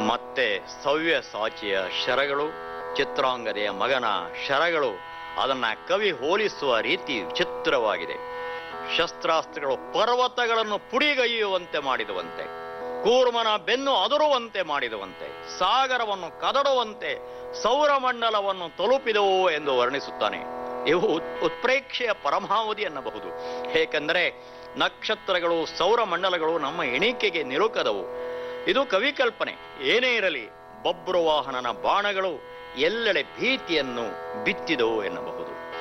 ಮತ್ತೆ ಸವ್ಯ ಸಾಚಿಯ ಶರಗಳು ಚಿತ್ರಾಂಗದೆಯ ಮಗನ ಶರಗಳು ಅದನ್ನ ಕವಿ ಹೋಲಿಸುವ ರೀತಿ ವಿಚಿತ್ರವಾಗಿದೆ ಶಸ್ತ್ರಾಸ್ತ್ರಗಳು ಪರ್ವತಗಳನ್ನು ಪುಡಿಗೈಯುವಂತೆ ಮಾಡಿದುವಂತೆ ಕೂರ್ಮನ ಬೆನ್ನು ಅದರುವಂತೆ ಮಾಡಿದುವಂತೆ ಸಾಗರವನ್ನು ಕದಡುವಂತೆ ಸೌರಮಂಡಲವನ್ನು ತಲುಪಿದವು ಎಂದು ವರ್ಣಿಸುತ್ತಾನೆ ಇವು ಉತ್- ಉತ್ಪ್ರೇಕ್ಷೆಯ ಪರಮಾವಧಿ ಎನ್ನಬಹುದು ಏಕೆಂದರೆ ನಕ್ಷತ್ರಗಳು ಸೌರಮಂಡಲಗಳು ನಮ್ಮ ಎಣಿಕೆಗೆ ನಿಲುಕದವು ಇದು ಕವಿ ಕಲ್ಪನೆ ಏನೇ ಇರಲಿ ಬಬ್ರುವಾಹನನ ಬಾಣಗಳು ಎಲ್ಲೆಡೆ ಭೀತಿಯನ್ನು ಬಿತ್ತಿದವು ಎನ್ನಬಹುದು